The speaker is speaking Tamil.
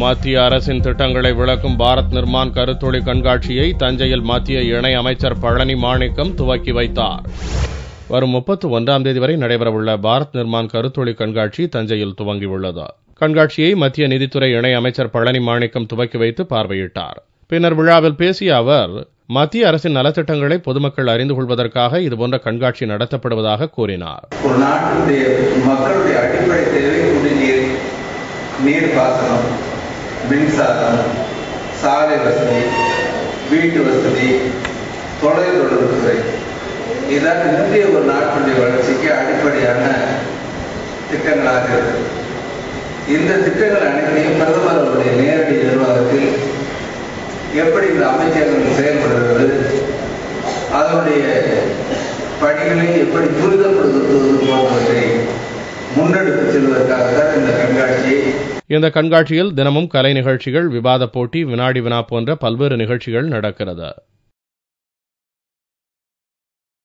மத்திய அரசின் திட்டங்களை விளக்கும் பாரத் நிர்மான் கருத்தொழி கண்காட்சியை தஞ்சையில் மத்திய இணை அமைச்சர் பழனி மாணிக்கம் துவக்கி வைத்தார் வரும் முப்பத்தி ஒன்றாம் தேதி வரை நடைபெறவுள்ள பாரத் நிர்மான் கருத்தொழி கண்காட்சி தஞ்சையில் துவங்கியுள்ளது கண்காட்சியை மத்திய நிதித்துறை இணை அமைச்சர் பழனி மாணிக்கம் துவக்கி வைத்து பார்வையிட்டார் பின்னர் விழாவில் பேசிய அவர் மத்திய அரசின் நலத்திட்டங்களை பொதுமக்கள் அறிந்து கொள்வதற்காக இதுபோன்ற கண்காட்சி நடத்தப்படுவதாக கூறினார் ஒரு நாட்டினுடைய மக்களுடைய அடிப்படை தேவை குடிநீர் நீர்ப்பாசனம் மின்சாரம் சாலை வசதி வீட்டு வசதி தொலைத்தொடர்புத்துறை இதான் இந்திய ஒரு நாட்டினுடைய வளர்ச்சிக்கு அடிப்படையான திட்டங்களாக இருக்கு இந்த திட்டங்கள் அனைத்தையும் பிரதமர் அவருடைய நேரடி நிர்வாகத்தில் எப்படி இந்த அமைச்சகங்கள் செயல்படுகிறது அதனுடைய பணிகளை எப்படி துரிதப்படுத்துவது போன்றவற்றை முன்னெடுத்து செல்வதற்காக தான் இந்த கண்காட்சியை இந்த கண்காட்சியில் தினமும் கலை நிகழ்ச்சிகள் விவாத போட்டி வினாடி வினா போன்ற பல்வேறு நிகழ்ச்சிகள் நடக்கிறது